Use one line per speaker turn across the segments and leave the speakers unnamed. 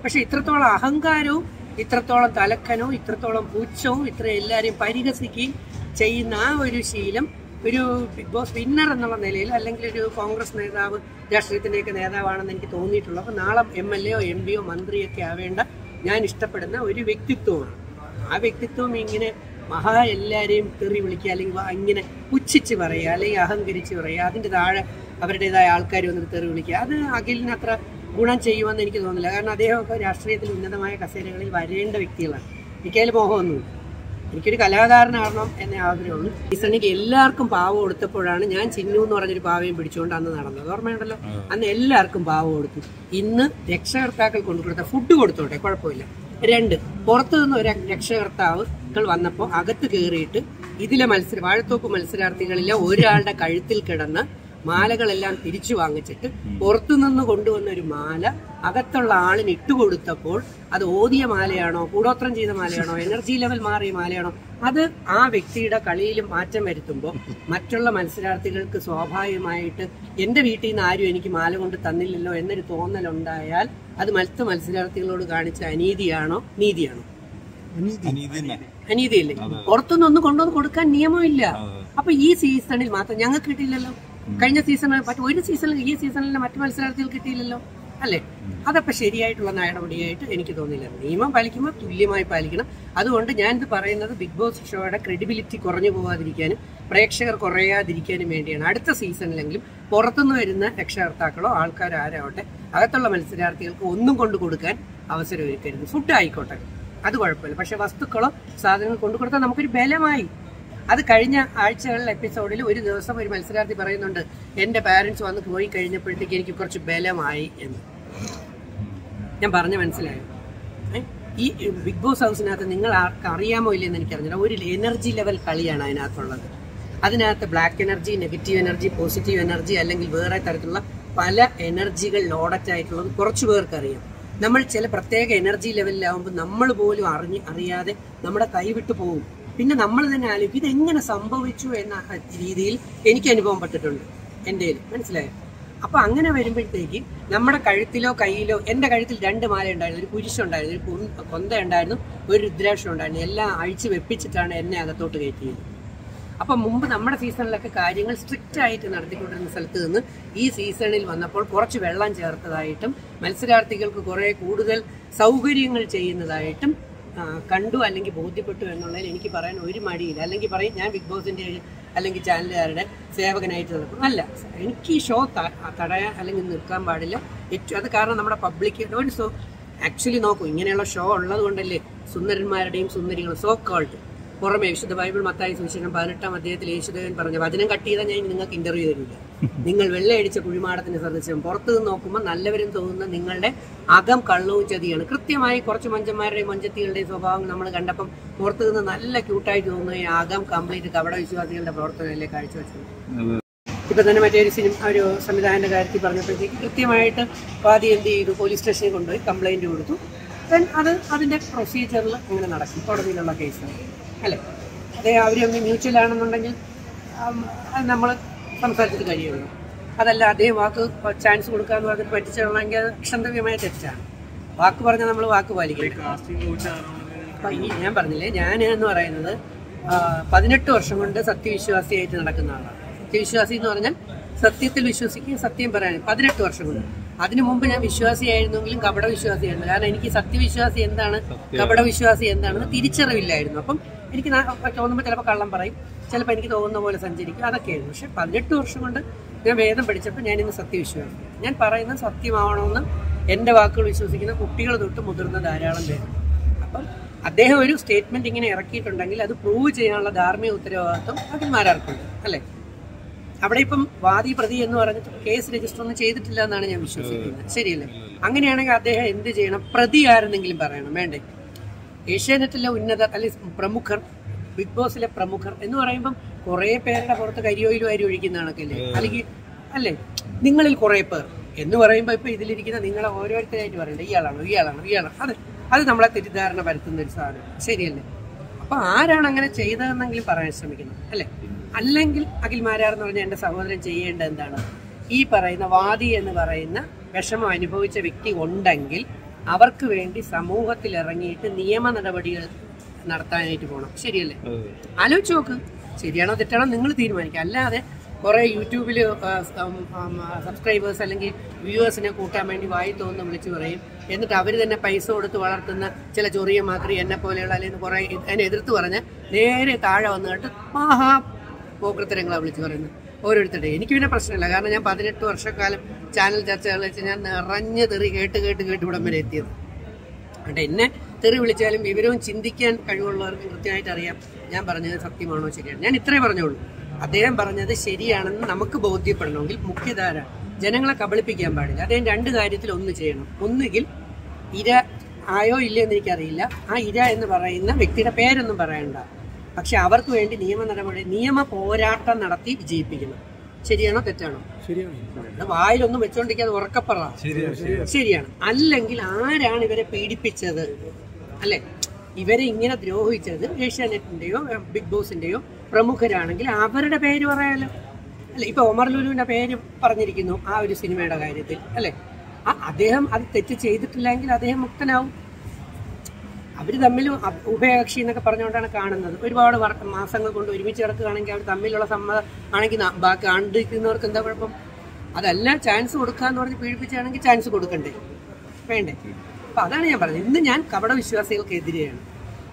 പക്ഷെ ഇത്രത്തോളം അഹങ്കാരവും ഇത്രത്തോളം തലക്കനവും ഇത്രത്തോളം പുച്ഛവും ഇത്ര എല്ലാവരെയും പരിഹസിക്കുകയും ചെയ്യുന്ന ആ ഒരു ശീലം ഒരു ബിഗ് ബോസ് വിന്നർ എന്നുള്ള നിലയിൽ അല്ലെങ്കിൽ ഒരു കോൺഗ്രസ് നേതാവ് രാഷ്ട്രീയത്തിന്റെയൊക്കെ നേതാവാണെന്ന് എനിക്ക് തോന്നിയിട്ടുള്ളൂ അപ്പോൾ നാളെ എം എൽ എയോ എം പിയോ മന്ത്രിയൊക്കെ ആവേണ്ട ഞാൻ ഇഷ്ടപ്പെടുന്ന ഒരു വ്യക്തിത്വമാണ് ആ വ്യക്തിത്വം ഇങ്ങനെ മഹാ എല്ലാവരെയും തെറി വിളിക്കുക അല്ലെങ്കിൽ വ- ഇങ്ങനെ പുച്ഛിച്ച് പറയുക അല്ലെങ്കിൽ അഹങ്കരിച്ച് പറയുക അതിൻ്റെ താഴെ അവരുടേതായ ആൾക്കാർ വന്നിട്ട് തെറി വിളിക്കുക അത് അഖിലിന് അത്ര ഗുണം ചെയ്യുമെന്ന് എനിക്ക് തോന്നുന്നില്ല കാരണം അദ്ദേഹമൊക്കെ രാഷ്ട്രീയത്തിൽ ഉന്നതമായ കസേരകളിൽ വരേണ്ട വ്യക്തികളാണ് എനിക്കതിൽ മോഹമൊന്നുമില്ല എനിക്കൊരു കലാകാരനാകണം എന്നേ ആഗ്രഹമുള്ളൂ ഈ സണ്ണിക്ക് എല്ലാവർക്കും പാവ കൊടുത്തപ്പോഴാണ് ഞാൻ ചിന്നു എന്ന് പറഞ്ഞൊരു പാവയും പിടിച്ചുകൊണ്ട് അന്ന് നടന്നത് ഓർമ്മയുണ്ടല്ലോ അന്ന് എല്ലാവർക്കും പാവ കൊടുത്തു ഇന്ന് രക്ഷകർത്താക്കൾ കൊണ്ടു കൊടുത്ത ഫുഡ് കൊടുത്തോട്ടെ കുഴപ്പമില്ല രണ്ട് പുറത്തു നിന്ന് ഒരു രക്ഷകർത്താവുകൾ വന്നപ്പോൾ അകത്ത് കയറിയിട്ട് ഇതിലെ മത്സര വാഴത്തോപ്പ് മത്സരാർത്ഥികളിലെ ഒരാളുടെ കഴുത്തിൽ കിടന്ന് മാലകളെല്ലാം തിരിച്ചു വാങ്ങിച്ചിട്ട് പുറത്തുനിന്ന് കൊണ്ടുവന്ന ഒരു മാല അകത്തുള്ള ആളിന് ഇട്ടുകൊടുത്തപ്പോൾ അത് ഓതിയ മാലയാണോ കൂടോത്രം ചെയ്ത മാലയാണോ എനർജി ലെവൽ മാറിയ മാലയാണോ അത് ആ വ്യക്തിയുടെ കളിയിൽ മാറ്റം വരുത്തുമ്പോൾ മറ്റുള്ള മത്സരാർത്ഥികൾക്ക് സ്വാഭാവികമായിട്ട് എന്റെ വീട്ടിൽ നിന്ന് ആരും എനിക്ക് മാല കൊണ്ട് തന്നില്ലല്ലോ എന്നൊരു തോന്നലുണ്ടായാൽ അത് മറ്റു മത്സരാർത്ഥികളോട് കാണിച്ച അനീതിയാണോ നീതിയാണോ അനീതിയില്ലേ പുറത്തുനിന്ന് ഒന്നും കൊണ്ടുവന്ന് കൊടുക്കാൻ നിയമമില്ല അപ്പൊ ഈ സീസണിൽ മാത്രം ഞങ്ങൾക്ക് കിട്ടിയില്ലല്ലോ കഴിഞ്ഞ സീസണിൽ മറ്റു ഒരു സീസണിൽ ഈ സീസണിൽ മറ്റു മത്സരാർത്ഥികൾ കിട്ടിയില്ലല്ലോ അല്ലേ അതപ്പോ ശരിയായിട്ടുള്ള നടപടിയായിട്ട് എനിക്ക് തോന്നില്ല നിയമം പാലിക്കുമ്പോൾ തുല്യമായി പാലിക്കണം അതുകൊണ്ട് ഞാനിത് പറയുന്നത് ബിഗ് ബോസ് ഷോയുടെ ക്രെഡിബിലിറ്റി കുറഞ്ഞു പോകാതിരിക്കാനും പ്രേക്ഷകർ കുറയാതിരിക്കാനും വേണ്ടിയാണ് അടുത്ത സീസണിലെങ്കിലും പുറത്തുനിന്ന് വരുന്ന രക്ഷകർത്താക്കളോ ആൾക്കാരോ ആരാവട്ടെ അകത്തുള്ള മത്സരാർത്ഥികൾക്ക് ഒന്നും കൊണ്ടു കൊടുക്കാൻ അവസരം ഒരുക്കരുത് ഫുഡ് ആയിക്കോട്ടെ അത് കുഴപ്പമില്ല പക്ഷെ വസ്തുക്കളോ സാധനങ്ങൾ കൊണ്ടു കൊടുത്താൽ നമുക്കൊരു ബലമായി അത് കഴിഞ്ഞ ആഴ്ചകളിലെ എപ്പിസോഡിൽ ഒരു ദിവസം ഒരു മത്സരാർത്ഥി പറയുന്നുണ്ട് എന്റെ പാരന്റ്സ് വന്ന് പോയി കഴിഞ്ഞപ്പോഴത്തേക്ക് എനിക്ക് കുറച്ച് ബലമായി എന്ന് ഞാൻ പറഞ്ഞ മനസ്സിലായോ ഏ? ഈ ബിഗ് ബോസ് ഹൗസിനകത്ത് നിങ്ങൾ ആർക്ക് അറിയാമോ ഇല്ലെന്ന് എനിക്കറിഞ്ഞില്ല ഒരു എനർജി ലെവൽ കളിയാണ് അതിനകത്തുള്ളത് അതിനകത്ത് black energy negative energy positive energy അല്ലെങ്കിൽ വേറെ തരത്തിലുള്ള പല എനർജികൾ ലോഡറ്റ് ആയിട്ടുള്ളത് കുറച്ചു പേർക്ക് അറിയാം നമ്മൾ ചില പ്രത്യേക എനർജി ലെവലിലാവുമ്പോൾ നമ്മൾ പോലും അറിഞ്ഞ് അറിയാതെ നമ്മുടെ കൈവിട്ടു പോകും പിന്നെ നമ്മൾ തന്നെ ആലോചിക്കും ഇത് എങ്ങനെ സംഭവിച്ചു എന്ന രീതിയിൽ എനിക്ക് അനുഭവം പെട്ടിട്ടുണ്ട് എൻ്റെ മനസ്സിലായോ അപ്പൊ അങ്ങനെ വരുമ്പോഴത്തേക്ക് നമ്മുടെ കഴുത്തിലോ കയ്യിലോ എന്റെ കഴുത്തിൽ രണ്ട് മാല ഉണ്ടായിരുന്നു ഒരു കുരിശുണ്ടായിരുന്നു ഒരു കുൻ- കൊന്ത ഉണ്ടായിരുന്നു ഒരു രുദ്രാക്ഷം ഉണ്ടായിരുന്നു എല്ലാം അഴിച്ചു വെപ്പിച്ചിട്ടാണ് എന്നെ അകത്തോട്ട് കയറ്റിയത് അപ്പൊ മുമ്പ് നമ്മുടെ സീസണിലൊക്കെ കാര്യങ്ങൾ സ്ട്രിക്റ്റ് ആയിട്ട് നടത്തിക്കൊണ്ടിരുന്ന സ്ഥലത്ത് നിന്ന് ഈ സീസണിൽ വന്നപ്പോൾ കുറച്ച് വെള്ളം ചേർത്തതായിട്ടും മത്സരാർത്ഥികൾക്ക് കുറെ കൂടുതൽ സൗകര്യങ്ങൾ ചെയ്യുന്നതായിട്ടും ആ, കണ്ടു അല്ലെങ്കിൽ ബോധ്യപ്പെട്ടു എന്നുള്ളതിൽ എനിക്ക് പറയാൻ ഒരു മടിയില്ല അല്ലെങ്കിൽ പറയും ഞാൻ ബിഗ് ബോസിന്റെ അല്ലെങ്കിൽ ചാനലുകാരുടെ സേവകനായിട്ട് നിൽക്കും അല്ല എനിക്ക് ഈ ഷോ ത- തടയാൻ അല്ലെങ്കിൽ നിൽക്കാൻ പാടില്ല ഏറ്റവും അത് കാരണം നമ്മുടെ പബ്ലിക് ഒരു സോ ആക്ച്വലി നോക്കൂ ഇങ്ങനെയുള്ള ഷോ ഉള്ളത് കൊണ്ടല്ലേ സുന്ദരന്മാരുടെയും സുന്ദരികളും സോ കോൾഡ് പുറമെ വിശുദ്ധ ബൈബിൾ മത്തായി സുവിശേഷം പതിനെട്ടാം അധ്യായത്തിൽ യേശുദേവൻ പറഞ്ഞ വചനം കട്ട് ചെയ്താൽ ഞാൻ ഇനി നിങ്ങൾക്ക് ഇന്റർവ്യൂ തരില്ല നിങ്ങൾ വെള്ളയടിച്ച കുഴിമാടത്തിന് സദൃശ്യം പുറത്തു നിന്ന് നോക്കുമ്പോൾ നല്ലവരും തോന്നുന്ന നിങ്ങളുടെ അകം കള്ളവും ചതിയാണ് കൃത്യമായി കുറച്ച് മഞ്ചന്മാരുടെയും മഞ്ചത്തികളുടെയും സ്വഭാവം നമ്മൾ കണ്ടപ്പം പുറത്തു നിന്ന് നല്ല ക്യൂട്ടായിട്ട് തോന്നുന്ന ഈ അകം കംപ്ലീറ്റ് കപട വിശ്വാസികളുടെ പ്രവർത്തനമല്ലേ കാഴ്ചവെച്ചത് ഇപ്പൊ തന്നെ മറ്റേ ഒരു സിനിമ ഒരു സംവിധാനത്തിന്റെ കാര്യത്തിൽ പറഞ്ഞപ്പോഴത്തേക്ക് കൃത്യമായിട്ട് വാദി എന്ത് ചെയ്തു പോലീസ് സ്റ്റേഷനിൽ കൊണ്ടുപോയി കംപ്ലൈന്റ് കൊടുത്തു ദെൻ അത് അതിന്റെ പ്രൊസീജിയറിൽ അങ്ങനെ നടക്കും കോടതിയിലുള്ള കേസ് അല്ലേ അതേ അവർ മ്യൂച്വൽ ആണെന്നുണ്ടെങ്കിൽ നമ്മൾ സംസാരിച്ചിട്ട് കഴിയുള്ളൂ അതല്ല അദ്ദേഹം വാക്ക് ചാൻസ് കൊടുക്കാന്ന് പറഞ്ഞിട്ട് പറ്റിച്ചുള്ളെങ്കിൽ അത് ക്ഷന്തവ്യമായ തെറ്റാണ് വാക്ക് പറഞ്ഞാൽ നമ്മൾ വാക്ക് പാലിക്കണം അപ്പൊ ഈ ഞാൻ പറഞ്ഞില്ലേ ഞാൻ എന്ന് പറയുന്നത് ആ, പതിനെട്ട് വർഷം കൊണ്ട് സത്യവിശ്വാസിയായിട്ട് നടക്കുന്ന ആളാണ് സത്യവിശ്വാസി എന്ന് പറഞ്ഞാൽ സത്യത്തിൽ വിശ്വസിക്കുകയും സത്യം പറയാനും പതിനെട്ട് വർഷം കൊണ്ട് അതിനു മുമ്പ് ഞാൻ വിശ്വാസിയായിരുന്നെങ്കിലും കപട വിശ്വാസിയായിരുന്നു കാരണം എനിക്ക് സത്യവിശ്വാസി എന്താണ് കപട വിശ്വാസി എന്താണെന്ന് തിരിച്ചറിവില്ലായിരുന്നു അപ്പം എനിക്ക് നാ- തോന്നുമ്പോൾ ചിലപ്പോൾ കള്ളം പറയും ചിലപ്പോൾ എനിക്ക് തോന്നുന്ന പോലെ സഞ്ചരിക്കും അതൊക്കെയായിരുന്നു പക്ഷെ പതിനെട്ട് വർഷം കൊണ്ട് ഞാൻ വേദം പഠിച്ചപ്പോൾ ഞാൻ ഇന്ന് സത്യവിശ്വാസി ഞാൻ പറയുന്നത് സത്യമാവണമെന്ന് എൻ്റെ വാക്കുകൾ വിശ്വസിക്കുന്ന കുട്ടികൾ തൊട്ട് മുതിർന്ന ധാരാളം പേര് അപ്പം അദ്ദേഹം ഒരു സ്റ്റേറ്റ്മെന്റ് ഇങ്ങനെ ഇറക്കിയിട്ടുണ്ടെങ്കിൽ അത് പ്രൂവ് ചെയ്യാനുള്ള ധാർമ്മിക ഉത്തരവാദിത്വം അഖിൽമാരാർക്കുണ്ട് അല്ലേ അവിടെ ഇപ്പം വാദി പ്രതി എന്ന് പറഞ്ഞിട്ട് കേസ് രജിസ്റ്റർ ഒന്നും ചെയ്തിട്ടില്ല എന്നാണ് ഞാൻ വിശ്വസിക്കുന്നത് ശരിയല്ലേ അങ്ങനെയാണെങ്കിൽ അദ്ദേഹം എന്ത് ചെയ്യണം പ്രതി ആരെന്നെങ്കിലും പറയണം വേണ്ടേ ഏഷ്യാനെറ്റിലെ ഉന്നതർ അല്ലെങ്കിൽ പ്രമുഖർ ബിഗ് ബോസിലെ പ്രമുഖർ എന്ന് പറയുമ്പം കുറെ പേരുടെ പുറത്ത് കരിയോയിലും അരി ഒഴിക്കുന്നതാണൊക്കെ അല്ലെങ്കിൽ അല്ലേ നിങ്ങളിൽ കുറെ പേർ എന്ന് പറയുമ്പോൾ ഇപ്പൊ ഇതിലിരിക്കുന്ന നിങ്ങളെ ഓരോരുത്തരായിട്ട് പറയണ്ട ഇയാളാണോ ഇയാളാണോ ഇയാളാണോ അത് അത് നമ്മളെ തെറ്റിദ്ധാരണ പരത്തുന്ന ഒരു സാധനം ശരിയല്ലേ അപ്പൊ ആരാണ് അങ്ങനെ ചെയ്തതെന്നെങ്കിലും പറയാൻ ശ്രമിക്കണം അല്ലെ അല്ലെങ്കിൽ അഖിൽമാരാർ പറഞ്ഞ എന്റെ സഹോദരൻ ചെയ്യേണ്ടത് എന്താണ് ഈ പറയുന്ന വാദി എന്ന് പറയുന്ന വിഷമം അനുഭവിച്ച വ്യക്തി ഉണ്ടെങ്കിൽ അവർക്ക് വേണ്ടി സമൂഹത്തിൽ ഇറങ്ങിയിട്ട് നിയമ നടപടികൾ നടത്താനായിട്ട് പോകണം ശരിയല്ലേ ആലോചിച്ച് നോക്ക് ശരിയാണോ തെറ്റാണോ നിങ്ങൾ തീരുമാനിക്കുക അല്ലാതെ കുറെ യൂട്യൂബിൽ സബ്സ്ക്രൈബേഴ്സ് അല്ലെങ്കിൽ വ്യൂവേഴ്സിനെ കൂട്ടാൻ വേണ്ടി വായി തോന്നുന്നു വിളിച്ചു പറയും എന്നിട്ട് അവർ തന്നെ പൈസ കൊടുത്ത് വളർത്തുന്ന ചില ചൊറിയ മാത്രി എന്നെ പോലെയുള്ള അല്ലെങ്കിൽ കുറെ അതിനെ എതിർത്ത് പറഞ്ഞ് നേരെ താഴെ വന്നിട്ട് മഹാ പോക്കൃത്തരങ്ങളാണ് വിളിച്ചു പറയുന്നത് ഓരോരുത്തരുടെ എനിക്ക് പിന്നെ പ്രശ്നമില്ല കാരണം ഞാൻ പതിനെട്ട് വർഷക്കാലം ചാനൽ ചർച്ചകൾ വെച്ച് ഞാൻ നിറഞ്ഞ തെറി കേട്ട് കേട്ട് കേട്ട് ഇവിടം വരെ എത്തിയത് അതുകൊണ്ട് എന്നെ തെറി വിളിച്ചാലും വിവരവും ചിന്തിക്കാൻ കഴിവുള്ളവർക്ക് കൃത്യമായിട്ട് അറിയാം ഞാൻ പറഞ്ഞത് സത്യമാണോ ശരിയാണ് ഞാൻ ഇത്രേ പറഞ്ഞോളൂ അദ്ദേഹം പറഞ്ഞത് ശരിയാണെന്ന് നമുക്ക് ബോധ്യപ്പെടണമെങ്കിൽ മുഖ്യധാര ജനങ്ങളെ കബളിപ്പിക്കാൻ പാടില്ല അദ്ദേഹം രണ്ട് കാര്യത്തിൽ ഒന്ന് ചെയ്യണം ഒന്നുകിൽ ഇര ആയോ ഇല്ലയോ എന്ന് എനിക്കറിയില്ല ആ ഇര എന്ന് പറയുന്ന വ്യക്തിയുടെ പേരൊന്നും പറയണ്ട പക്ഷെ അവർക്ക് വേണ്ടി നിയമ നടപടി നിയമ പോരാട്ടം നടത്തി വിജയിപ്പിക്കണം ശരിയാണോ തെറ്റാണോ അത് വായിലൊന്നും വെച്ചോണ്ടിരിക്കാതെ ഉറക്കപ്പറ ശരിയാണ് അല്ലെങ്കിൽ ആരാണ് ഇവരെ പീഡിപ്പിച്ചത് അല്ലെ ഇവരെ ഇങ്ങനെ ദ്രോഹിച്ചത് ഏഷ്യാനെറ്റിന്റെയോ ഏഹ്, ബിഗ് ബോസിന്റെയോ പ്രമുഖരാണെങ്കിൽ അവരുടെ പേര് പറയാലോ അല്ലെ ഇപ്പൊ ഒമർ ലുലുവിന്റെ പേര് പറഞ്ഞിരിക്കുന്നു ആ ഒരു സിനിമയുടെ കാര്യത്തിൽ അല്ലെ ആ അദ്ദേഹം അത് തെറ്റ് ചെയ്തിട്ടില്ലെങ്കിൽ അദ്ദേഹം മുക്തനാവും അവർ തമ്മിൽ അ- ഉഭയകക്ഷി എന്നൊക്കെ പറഞ്ഞുകൊണ്ടാണ് കാണുന്നത് ഒരുപാട് വർ- മാസങ്ങൾ കൊണ്ട് ഒരുമിച്ച് കിടക്കുകയാണെങ്കിൽ അവർ തമ്മിലുള്ള സമ്മതം ആണെങ്കിൽ ന- ബാക്കി കണ്ടിരിക്കുന്നവർക്ക് എന്താ കുഴപ്പം അതല്ല ചാൻസ് കൊടുക്കാന്ന് പറഞ്ഞ് പീഡിപ്പിച്ചാണെങ്കിൽ ചാൻസ് കൊടുക്കണ്ടേ വേണ്ടേ അപ്പൊ അതാണ് ഞാൻ പറഞ്ഞത് ഇന്ന് ഞാൻ കപട വിശ്വാസികൾക്കെതിരെയാണ്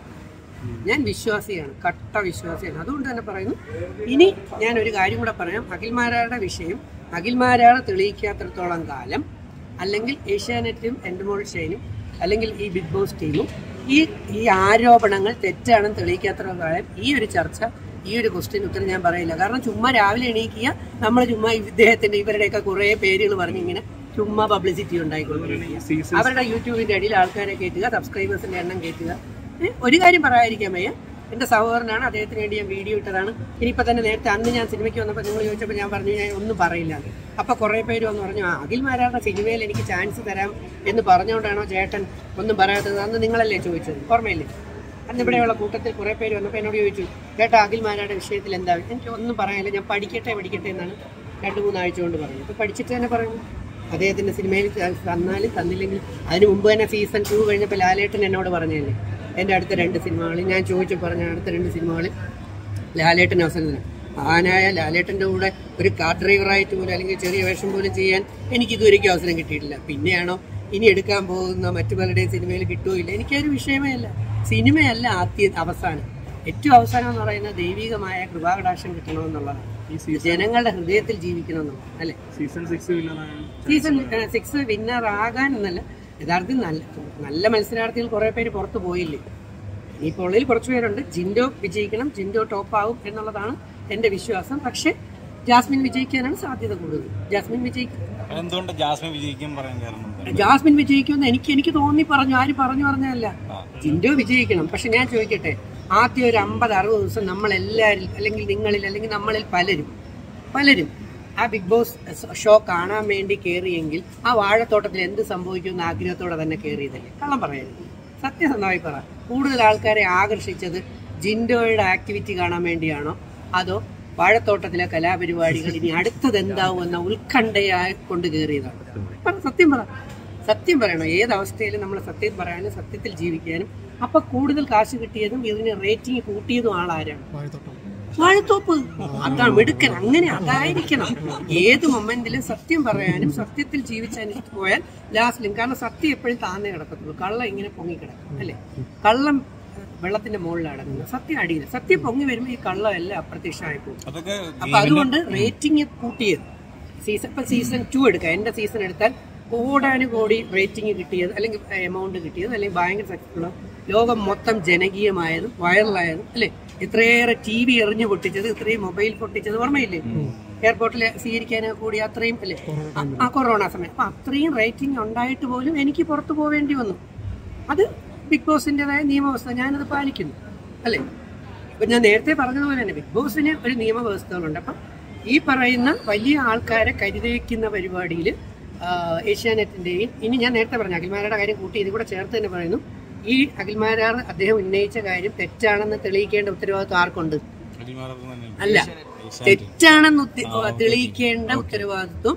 ഞാൻ വിശ്വാസിയാണ് കട്ട വിശ്വാസിയാണ് അതുകൊണ്ട് തന്നെ പറയുന്നു ഇനി ഞാൻ ഒരു കാര്യം കൂടെ പറയാം അഖിൽമാരാരുടെ വിഷയം അഖിൽമാരാണ് തെളിയിക്കാത്തിടത്തോളം കാലം അല്ലെങ്കിൽ ഏഷ്യാനെറ്റും എൻഡമോൾ ഷൈനും അല്ലെങ്കിൽ ഈ ബിഗ് ബോസ് ടീമും ഈ ഈ ആരോപണങ്ങൾ തെറ്റാണെന്ന് തെളിയിക്കാത്തിടത്തോളം കാലം ഈ ഒരു ചർച്ച ഈ ഒരു ക്വസ്റ്റ്യൻ ഉത്തരം ഞാൻ പറയില്ല കാരണം ചുമ്മാ രാവിലെ എണീക്കുക നമ്മൾ ചുമ്മാ ഇദ്ദേഹത്തിന്റെ ഇവരുടെയൊക്കെ കുറേ പേരുകൾ പറഞ്ഞ് ഇങ്ങനെ ചുമ്മാ പബ്ലിസിറ്റി ഉണ്ടായിക്കൊണ്ടിരിക്കുക അവരുടെ യൂട്യൂബിന്റെ അടിയിൽ ആൾക്കാരെ കയറ്റുക സബ്സ്ക്രൈബേഴ്സിന്റെ എണ്ണം കയറ്റുക ഏ, ഒരു കാര്യം പറയാതിരിക്കാൻ വയ്യ എന്റെ സഹോദരനാണ് അദ്ദേഹത്തിന് വേണ്ടി ഞാൻ വീഡിയോ ഇട്ടതാണ് ഇനിയിപ്പോ തന്നെ നേരത്തെ അന്ന് ഞാൻ സിനിമയ്ക്ക് വന്നപ്പോൾ നിങ്ങൾ ചോദിച്ചപ്പോൾ ഞാൻ പറഞ്ഞു ഞാൻ ഒന്നും പറയില്ല എന്ന്. അപ്പൊ കുറെ പേര് വന്ന് പറഞ്ഞു ആ അഖിൽമാരാരുടെ സിനിമയിൽ എനിക്ക് ചാൻസ് തരാം എന്ന് പറഞ്ഞുകൊണ്ടാണോ ചേട്ടൻ ഒന്നും പറയാത്തത് അന്ന് നിങ്ങളല്ലേ ചോദിച്ചത് ഓർമ്മയില്ലേ അന്ന് ഇവിടെയുള്ള കൂട്ടത്തിൽ കുറെ പേര് വന്നപ്പോൾ എന്നോട് ചോദിച്ചു ചേട്ടാ അഖിൽമാരാരുടെ വിഷയത്തിൽ എന്താ എനിക്ക് ഒന്നും പറയാനില്ല ഞാൻ പഠിക്കട്ടെ പഠിക്കട്ടെ എന്നാണ് രണ്ട് മൂന്നാഴ്ച കൊണ്ട് പറഞ്ഞു ഇപ്പൊ പഠിച്ചിട്ട് തന്നെ പറയുന്നു അദ്ദേഹത്തിന്റെ സിനിമയിൽ തന്നാലും തന്നില്ലെങ്കിൽ അതിന് മുമ്പ് തന്നെ സീസൺ ടു കഴിഞ്ഞപ്പോൾ ലാലേട്ടൻ എന്നോട് പറഞ്ഞതല്ലേ എൻ്റെ അടുത്ത രണ്ട് സിനിമകളിൽ ഞാൻ ചോദിച്ചു പറഞ്ഞ അടുത്ത രണ്ട് സിനിമകളിൽ ലാലേട്ടൻ അവസരം തന്നെ ആനായ ലാലേട്ടൻ്റെ കൂടെ ഒരു കാർ ഡ്രൈവറായിട്ട് പോലും അല്ലെങ്കിൽ ചെറിയ വേഷം പോലും ചെയ്യാൻ എനിക്ക് ഇതുവരെയ്ക്കും അവസരം കിട്ടിയിട്ടില്ല പിന്നെയാണോ ഇനി എടുക്കാൻ പോകുന്ന മറ്റു പലരുടെയും സിനിമയിൽ കിട്ടുമോ ഇല്ല എനിക്കൊരു വിഷയമേ അല്ല സിനിമയല്ല ആദ്യ അവസാനം ഏറ്റവും അവസാനം എന്ന് പറയുന്നത് ദൈവികമായ കൃപാകടാക്ഷം കിട്ടണമെന്നുള്ളതാണ് ജനങ്ങളുടെ ഹൃദയത്തിൽ ജീവിക്കണമെന്നുള്ളത് അല്ലേ
സീസൺ സിക്സ് വിന്നറാണ്
സീസൺ സിക്സ് വിന്നർ ആകാൻ എന്നല്ല യഥാർത്ഥത്തിൽ നല്ല നല്ല മത്സരാർത്ഥികൾ കുറെ പേര് പുറത്തു പോയില്ലേ ഇനിയിപ്പോൾ ഉള്ളതിൽ കുറച്ച് പേരുണ്ട് ജിൻഡോ വിജയിക്കണം ജിൻഡോ ടോപ്പ് ആവും എന്നുള്ളതാണ് എൻ്റെ വിശ്വാസം പക്ഷേ ജാസ്മിൻ വിജയിക്കാനാണ് സാധ്യത കൂടുതൽ ജാസ്മിൻ വിജയിക്കും
എന്തുകൊണ്ട് ജാസ്മിൻ വിജയിക്കാൻ പറയാൻ കാരണം എന്താ?
ജാസ്മിൻ വിജയിക്കുമെന്ന് എനിക്ക് എനിക്ക് തോന്നി പറഞ്ഞു ആര് പറഞ്ഞു പറഞ്ഞതല്ല
ആ.
ജിൻഡോ വിജയിക്കണം പക്ഷെ ഞാൻ ചോദിക്കട്ടെ ആദ്യം ഒരു അമ്പത് അറുപത് ദിവസം നമ്മൾ എല്ലാവരിൽ അല്ലെങ്കിൽ നിങ്ങളിൽ അല്ലെങ്കിൽ നമ്മളിൽ പലരും പലരും ആ ബിഗ് ബോസ് ഷോ കാണാൻ വേണ്ടി കയറിയെങ്കിൽ ആ വാഴത്തോട്ടത്തിൽ എന്ത് സംഭവിക്കുമെന്ന് ആഗ്രഹത്തോടെ തന്നെ കയറിയതല്ലേ കള്ളം പറയരുത് സത്യസന്ധമായി പറ കൂടുതൽ ആൾക്കാരെ ആകർഷിച്ചത് ജിൻഡോയുടെ ആക്ടിവിറ്റി കാണാൻ വേണ്ടിയാണോ അതോ വാഴത്തോട്ടത്തിലെ കലാപരിപാടികൾ ഇനി അടുത്തത് എന്താവും എന്ന ഉത്കണ്ഠയായി കൊണ്ട് കയറിയതാണ് പറ സത്യം പറ സത്യം പറയണം ഏത് അവസ്ഥയിലും നമ്മൾ സത്യം പറയാനും സത്യത്തിൽ ജീവിക്കാനും അപ്പൊ കൂടുതൽ കാശ് കിട്ടിയതും ഇതിന് റേറ്റിംഗ് കൂട്ടിയതും ആളാരാണ് വാഴത്തോപ്പ് അതാണ് മിടുക്കൻ അങ്ങനെ അതായിരിക്കണം ഏത് മൊമെന്റിലും സത്യം പറയാനും സത്യത്തിൽ ജീവിച്ചനുസരിച്ച് പോയാൽ ലാസ്റ്റിലും കാരണം സത്യം എപ്പോഴും താന്നേ കിടക്കത്തുള്ളൂ കള്ളം ഇങ്ങനെ പൊങ്ങിക്കിടക്കും അല്ലേ കള്ളം ഏഹ്, വെള്ളത്തിന്റെ മുകളിലാണ് കിടക്കുന്നത് സത്യം അടിയിൽ സത്യം പൊങ്ങി വരുമ്പോൾ ഈ കള്ളം എല്ലാം അപ്രത്യക്ഷമായി പോകും
അതൊക്കെ
അപ്പൊ അതുകൊണ്ട് റേറ്റിംഗ് കൂട്ടിയത് സീസൺ ഇപ്പൊ സീസൺ ടു എടുക്കാം എന്റെ സീസൺ എടുത്താൽ കോടാനുകോടി റേറ്റിംഗ് കിട്ടിയത് അല്ലെങ്കിൽ എമൗണ്ട് കിട്ടിയത് അല്ലെങ്കിൽ ഭയങ്കര സക്സസ്ഫുൾ ലോകം മൊത്തം ജനകീയമായതും വൈറലായതും അല്ലെ ഇത്രയേറെ ടി വി എറിഞ്ഞു പൊട്ടിച്ചത് ഇത്രയും മൊബൈൽ പൊട്ടിച്ചത് ഓർമ്മയില്ലേ എയർപോർട്ടിൽ സ്വീകരിക്കാനൊക്കെ കൂടി അത്രയും അല്ലേ ആ- ആ കൊറോണ സമയം അപ്പൊ അത്രയും റേറ്റിംഗ് ഉണ്ടായിട്ട് പോലും എനിക്ക് പുറത്തു പോവേണ്ടി വന്നു അത് ബിഗ് ബോസിൻ്റെതായ നിയമവ്യവസ്ഥ ഞാനത് പാലിക്കുന്നു അല്ലേ ഇപ്പൊ ഞാൻ നേരത്തെ പറഞ്ഞതുപോലെ തന്നെ ബിഗ് ബോസിന് ഒരു നിയമവ്യവസ്ഥകളുണ്ട് അപ്പം ഈ പറയുന്ന വലിയ ആൾക്കാരെ കരുതയ്ക്കുന്ന പരിപാടിയിൽ ഏഷ്യാനെറ്റിന്റെയും ഇനി ഞാൻ നേരത്തെ പറഞ്ഞു അഖിൽമാരുടെ കാര്യം കൂട്ടി ഇത് കൂടെ ചേർത്ത് തന്നെ പറയുന്നു ഈ അഖിൽമാരാർ അദ്ദേഹം ഉന്നയിച്ച കാര്യം തെറ്റാണെന്ന് തെളിയിക്കേണ്ട ഉത്തരവാദിത്വം ആർക്കുണ്ട്
അടിമാറത്ത് തന്നെ
അല്ല തെറ്റാണെന്ന് ഉത്തി- തെളിയിക്കേണ്ട ഉത്തരവാദിത്വം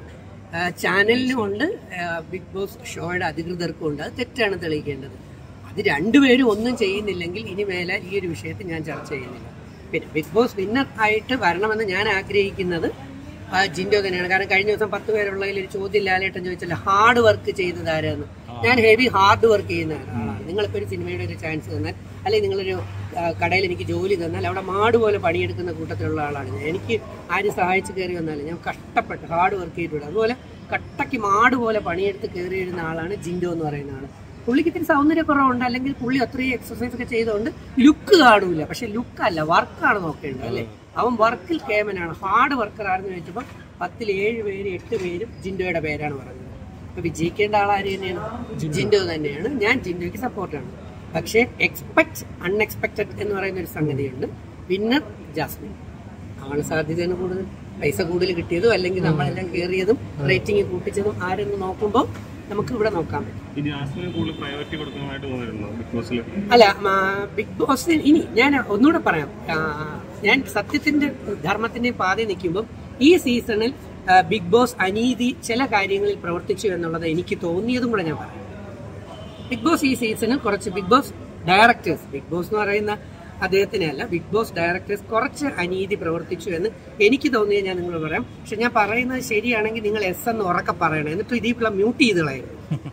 ആ, ചാനലിനും ഉണ്ട് ആ, ബിഗ് ബോസ് ഷോയുടെ അധികൃതർക്കും ഉണ്ട് അത് തെറ്റാണ് തെളിയിക്കേണ്ടത് അത് രണ്ടുപേരും ഒന്നും ചെയ്യുന്നില്ലെങ്കിൽ ഇനി മേലെ ഈ ഒരു വിഷയത്തിൽ ഞാൻ ചർച്ച ചെയ്യുന്നില്ല പിന്നെ ബിഗ് ബോസ് വിന്നർ ആയിട്ട് വരണമെന്ന് ഞാൻ ആഗ്രഹിക്കുന്നത് ആ, ജിൻഡോ തന്നെയാണ് കാരണം കഴിഞ്ഞ ദിവസം പത്ത് പേരുള്ളതിൽ ഒരു ചോദ്യം ലാലേട്ടൻ ചോദിച്ചല്ലോ ഹാർഡ് വർക്ക് ചെയ്തത് ആരാന്ന് ഞാൻ ഹെവി ഹാർഡ് വർക്ക് ചെയ്യുന്ന ആളാണ് നിങ്ങളിപ്പോൾ ഒരു സിനിമയുടെ ഒരു ചാൻസ് തന്നാൽ അല്ലെങ്കിൽ നിങ്ങളൊരു ആ, കടയിൽ എനിക്ക് ജോലി തന്നാൽ അവിടെ മാട് പോലെ പണിയെടുക്കുന്ന കൂട്ടത്തിലുള്ള ആളാണ് ഞാൻ എനിക്ക് ആരും സഹായിച്ച് കയറി വന്നാലും ഞാൻ കഷ്ടപ്പെട്ട് ഹാർഡ് വർക്ക് ചെയ്തിട്ടുണ്ട് അതുപോലെ കട്ടയ്ക്ക് മാട് പോലെ പണിയെടുത്ത് കയറി വരുന്ന ആളാണ് ജിൻഡോ എന്ന് പറയുന്ന ആൾ പുള്ളിക്ക് ഇത്തിരി സൗന്ദര്യക്കുറവുണ്ട് അല്ലെങ്കിൽ പുള്ളി അത്രയും എക്സസൈസ് ഒക്കെ ചെയ്തുകൊണ്ട് ലുക്ക് കാണൂല പക്ഷെ ലുക്കല്ല വർക്കാണ് നോക്കേണ്ടത് അല്ലേ അവൻ വർക്കിൽ കേമനാണ് ഹാർഡ് വർക്കർ ആണെന്ന് ചോദിച്ചപ്പോൾ പത്തിൽ ഏഴ് പേര് എട്ട് പേരും ജിൻഡോയുടെ പേരാണ് പറഞ്ഞത് അപ്പൊ വിജയിക്കേണ്ട ആൾ ആര് തന്നെയാണ് ജിൻഡോ തന്നെയാണ് ഞാൻ ജിൻഡോയ്ക്ക് സപ്പോർട്ടാണ് പക്ഷേ എക്സ്പെക്ട് അൺഎക്സ്പെക്ടഡ് എന്ന് പറയുന്ന ഒരു സംഗതിയുണ്ട് വിന്നർ ജാസ്മിൻ ആണ് സാധ്യതയാണ് കൂടുതൽ പൈസ കൂടുതൽ കിട്ടിയതും അല്ലെങ്കിൽ നമ്മളെല്ലാം കയറിയതും റേറ്റിംഗ് കൂട്ടിച്ചതും ആരെന്ന് നോക്കുമ്പോൾ നമുക്ക് ഇവിടെ നോക്കാൻ പറ്റും
ഈ ജാസ്മിന് കൂടുതൽ പ്രയോറിറ്റി കൊടുക്കുന്നതായിട്ട് തോന്നിയിരുന്നു ബിഗ് ബോസിൽ
അല്ല മ- ബിഗ് ബോസ് ഇനി ഞാൻ ഒന്നുകൂടെ പറയാം ആ, ഞാൻ സത്യത്തിന്റെ ധർമ്മത്തിന്റെ പാതയിൽ നിൽക്കുമ്പോൾ ഈ സീസണിൽ ആ, ബിഗ് ബോസ് അനീതി ചില കാര്യങ്ങളിൽ പ്രവർത്തിച്ചു എന്നുള്ളത് എനിക്ക് തോന്നിയതും കൂടെ ഞാൻ പറയാം ബിഗ് ബോസ് ഈ സീസണിൽ കുറച്ച് Bigg Boss directors Bigg Boss എന്ന് പറയുന്ന അദ്ദേഹത്തിനെ അല്ല ബിഗ് ബോസ് ഡയറക്ടേഴ്സ് കുറച്ച് അനീതി പ്രവർത്തിച്ചു എന്ന് എനിക്ക് തോന്നിയത് ഞാൻ നിങ്ങളോട് പറയാം പക്ഷെ ഞാൻ പറയുന്നത് ശരിയാണെങ്കിൽ നിങ്ങൾ എസ് എന്ന് ഉറക്കെ പറയണം എന്നിട്ട് ഇതിപ്പോൾ മ്യൂട്ട് ചെയ്ത് കളയും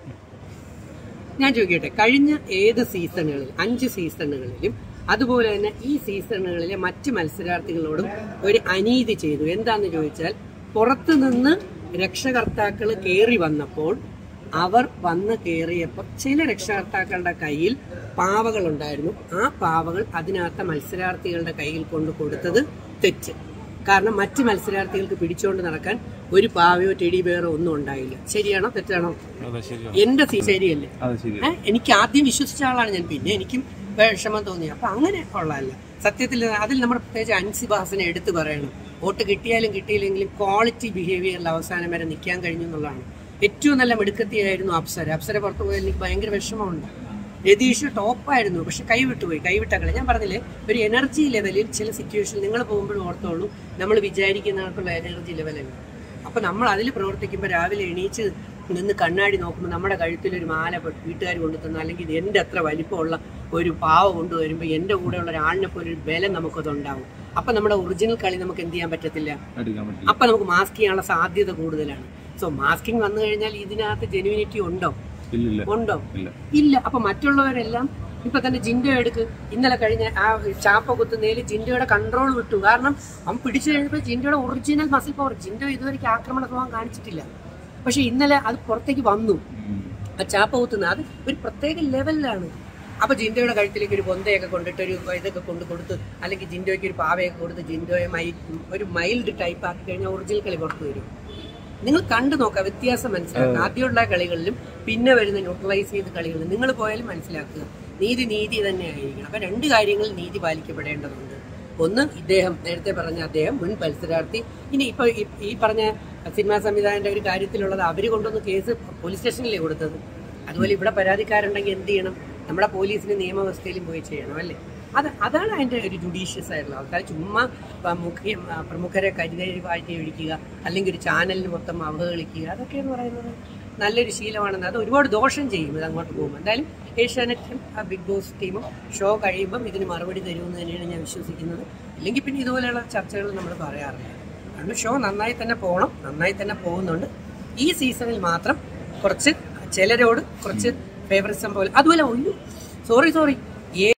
ഞാൻ ചോദിക്കട്ടെ കഴിഞ്ഞ ഏത് സീസണുകളിൽ അഞ്ച് സീസണുകളിലും അതുപോലെ തന്നെ ഈ സീസണുകളിലെ മറ്റ് മത്സരാർത്ഥികളോടും ഒരു അനീതി ചെയ്തു എന്താന്ന് ചോദിച്ചാൽ പുറത്തു നിന്ന് രക്ഷകർത്താക്കൾ കയറി വന്നപ്പോൾ അവർ വന്ന് കയറിയപ്പോൾ ചില രക്ഷകർത്താക്കളുടെ കയ്യിൽ പാവകൾ ഉണ്ടായിരുന്നു ആ പാവകൾ അതിനകത്ത മത്സരാർത്ഥികളുടെ കയ്യിൽ കൊണ്ട് കൊടുത്തത് തെറ്റ് കാരണം മറ്റ് മത്സരാർത്ഥികൾക്ക് പിടിച്ചുകൊണ്ട് നടക്കാൻ ഒരു പാവയോ ടെഡി ബെയറോ ഒന്നും ഉണ്ടായില്ല ശരിയാണോ തെറ്റാണോ
അതെ ശരിയാണ്
എന്റെ സീ ശരിയല്ലേ
അത് ശരി
ഏ, എനിക്ക് ആദ്യം വിശ്വസിച്ച ആളാണ് ഞാൻ പിന്നെ എനിക്കും വിഷമം തോന്നി അപ്പൊ അങ്ങനെ ഉള്ളതല്ല സത്യത്തിൽ അതിൽ നമ്മൾ പ്രത്യേകിച്ച് അൻസിബാസിനെ എടുത്തു പറയണം വോട്ട് കിട്ടിയാലും കിട്ടിയില്ലെങ്കിലും ക്വാളിറ്റി ബിഹേവിയറിൽ അവസാനം വരെ നിൽക്കാൻ കഴിഞ്ഞു എന്നുള്ളതാണ് ഏറ്റവും നല്ല മിടുക്കത്തിയായിരുന്നു അപ്സര അപ്സര പുറത്തു പോയാൽ എനിക്ക് ഭയങ്കര വിഷമമുണ്ട് രതീഷ് ടോപ്പായിരുന്നു പക്ഷെ കൈവിട്ടുപോയി കൈവിട്ടക്കളെ ഞാൻ പറഞ്ഞില്ലേ ഒരു എനർജി ലെവലിൽ ചില സിറ്റുവേഷൻ നിങ്ങൾ പോകുമ്പോഴും ഓർത്തോളൂ നമ്മൾ വിചാരിക്കുന്നവർക്കുള്ള എനർജി ലെവലല്ല അപ്പൊ നമ്മൾ അതിൽ പ്രവർത്തിക്കുമ്പോൾ രാവിലെ എണീച്ച് നിന്ന് കണ്ണാടി നോക്കുമ്പോൾ നമ്മുടെ കഴുത്തിൽ ഒരു മാല പൊ- വീട്ടുകാർ കൊണ്ടു തന്നു അല്ലെങ്കിൽ ഇത് എൻ്റെ അത്ര വലിപ്പമുള്ള ഒരു പാവ കൊണ്ടുവരുമ്പോൾ എൻ്റെ കൂടെയുള്ള ഒരാളിനെ പോലെ ഒരു ബലം നമുക്കതുണ്ടാവും അപ്പൊ നമ്മുടെ ഒറിജിനൽ കളി നമുക്ക് എന്ത് ചെയ്യാൻ പറ്റത്തില്ല
എടുക്കാൻ പറ്റില്ല
അപ്പൊ നമുക്ക് മാസ്ക് ചെയ്യാനുള്ള സാധ്യത കൂടുതലാണ് സോ മാസ്കിങ് വന്നു കഴിഞ്ഞാൽ ഇതിനകത്ത് ജെനുവിനിറ്റി ഉണ്ടോ
ഇല്ലില്ല
ഉണ്ടോ
ഇല്ല
ഇല്ല അപ്പൊ മറ്റുള്ളവരെല്ലാം ഇപ്പൊ തന്നെ ജിൻഡോ എടുക്ക് ഇന്നലെ കഴിഞ്ഞ ആ ചാപ്പ കുത്തുന്നതിൽ ജിൻഡോയുടെ കൺട്രോൾ വിട്ടു കാരണം അവൻ പിടിച്ചു കഴിഞ്ഞപ്പോൾ ജിൻഡോയുടെ ഒറിജിനൽ മസിൽ പവർ ജിൻഡോ ഇതുവരെയ്ക്ക് ആക്രമണ സ്വഭാവം കാണിച്ചിട്ടില്ല പക്ഷെ ഇന്നലെ അത് പുറത്തേക്ക് വന്നു
ഉം.
ആ ചാപ്പ കുത്തുന്നത് അത് ഒരു പ്രത്യേക ലെവലിലാണ് അപ്പൊ ജിൻഡോയുടെ കഴുത്തിലേക്ക് ഒരു പൊന്തയൊക്കെ കൊണ്ടിട്ട് ഒരു ഇതൊക്കെ കൊണ്ട് കൊടുത്ത് അല്ലെങ്കിൽ ജിൻഡോയ്ക്ക് ഒരു പാവയൊക്കെ കൊടുത്ത് ജിൻഡോയെ മൈ ഒരു മൈൽഡ് ടൈപ്പ് ആക്കി കഴിഞ്ഞാൽ ഒറിജിനൽ കളി പുറത്തു വരും നിങ്ങൾ കണ്ടു നോക്കുക വ്യത്യാസം മനസ്സിലാക്കുക ആദ്യമുള്ള കളികളിലും പിന്നെ വരുന്ന ന്യൂട്രലൈസ് ചെയ്ത കളികളിലും നിങ്ങൾ പോയാലും മനസ്സിലാക്കുക നീതി നീതി തന്നെ ആയിരിക്കണം അപ്പൊ രണ്ട് കാര്യങ്ങളിൽ നീതി പാലിക്കപ്പെടേണ്ടതുണ്ട് ഒന്ന് ഇദ്ദേഹം നേരത്തെ പറഞ്ഞ അദ്ദേഹം മുൻ മത്സരാർത്ഥി ഇനി ഇപ്പൊ ഈ- ഈ പറഞ്ഞ സിനിമാ സംവിധായകന്റെ ഒരു കാര്യത്തിലുള്ളത് അവര് കൊണ്ടുവന്ന് കേസ് പോലീസ് സ്റ്റേഷനിലേ കൊടുത്തത് അതുപോലെ ഇവിടെ പരാതിക്കാരുണ്ടെങ്കിൽ എന്ത് ചെയ്യണം നമ്മുടെ പോലീസിന് നിയമവ്യവസ്ഥയിലും പോയി ചെയ്യണം അല്ലേ അത് അതാണ് അതിന്റെ ഒരു ജുഡീഷ്യസ് ആയിട്ടുള്ള ആൾക്കാർ ചുമ്മാ ആ, മുഖ്യ ആ, പ്രമുഖരെ കരിതേരി വാറ്റി ഒഴിക്കുക അല്ലെങ്കിൽ ഒരു ചാനലിന് മൊത്തം അവഹേളിക്കുക അതൊക്കെ എന്ന് പറയുന്നത് നല്ലൊരു ശീലമാണെന്ന് അത് ഒരുപാട് ദോഷം ചെയ്യും ഇത് അങ്ങോട്ട് പോകുമ്പോൾ എന്തായാലും ഏഷ്യാനെറ്റും ആ ബിഗ് ബോസ് ടീമും ഷോ കഴിയുമ്പം ഇതിന് മറുപടി തരുമെന്ന് തന്നെയാണ് ഞാൻ വിശ്വസിക്കുന്നത് ഇല്ലെങ്കിൽ പിന്നെ ഇതുപോലെയുള്ള ചർച്ചകൾ നമ്മൾ പറയാറില്ല അതുകൊണ്ട് ഷോ നന്നായി തന്നെ പോകണം നന്നായി തന്നെ പോകുന്നുണ്ട് ഈ സീസണിൽ മാത്രം കുറച്ച് ചിലരോട് കുറച്ച് ഫേവറിസം പോലെ അതുപോലെ ഒരു സോറി സോറി